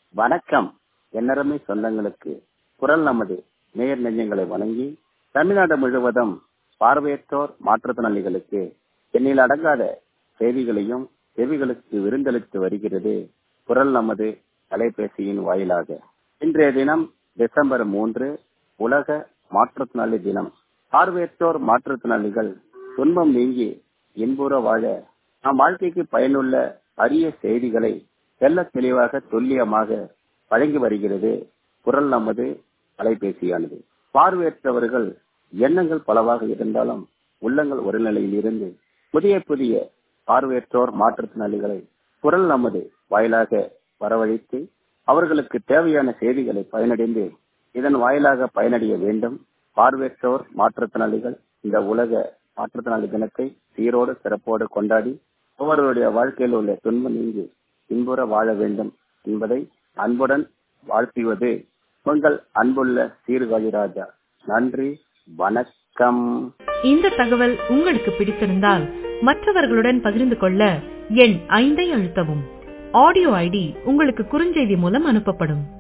வணக்கம் என்னரமை சொந்தங்களுக்கு குரல் நமது நேர் நெஞ்சங்களை வணங்கி தமிழ்நாடு முழுவதும் பார்வையற்றோர் மாற்றுத்திறனாளிகளுக்கு எண்ணில் அடங்காத செய்திகளையும் செவிகளுக்கு விருந்தளித்து வருகிறது குரல் நமது அலைபேசியின் வாயிலாக இன்றைய தினம் டிசம்பர் மூன்று உலக மாற்றுத்திறனாளி தினம் பார்வையற்றோர் மாற்றுத்திறனாளிகள் துன்பம் நீங்கி இன்புற வாழ நம் வாழ்க்கைக்கு பயனுள்ள அரிய செய்திகளை தெல்ல தெளிவாக துல்லியமாக வழங்கி வருகிறது குரல் நமது அலைபேசியானது பார்வையற்றவர்கள் எண்ணங்கள் பலவாக இருந்தாலும் உள்ளங்கள் ஒரு நிலையில் இருந்து புதிய புதிய பார்வையற்றோர் மாற்றுத்திறனாளிகளை குரல் நமது வாயிலாக வரவழைத்து அவர்களுக்கு தேவையான செய்திகளை பயனடைந்து இதன் வாயிலாக பயனடைய வேண்டும் பார்வையற்றோர் மாற்றுத்திறனாளிகள் இந்த உலக மாற்றுத்திறனாளி தினத்தை சீரோடு சிறப்போடு கொண்டாடி ஒவ்வொருவருடைய வாழ்க்கையில் உள்ள துன்பம் நீங்கி இன்புற வாழ வேண்டும் என்பதை அன்புடன் வாழ்த்துவது உங்கள் அன்புள்ள சீர்காழி ராஜா நன்றி வணக்கம் இந்த தகவல் உங்களுக்கு பிடித்திருந்தால் மற்றவர்களுடன் பகிர்ந்து கொள்ள எண் ஐந்தை அழுத்தவும் ஆடியோ ஐடி உங்களுக்கு குறுஞ்செய்தி மூலம் அனுப்பப்படும்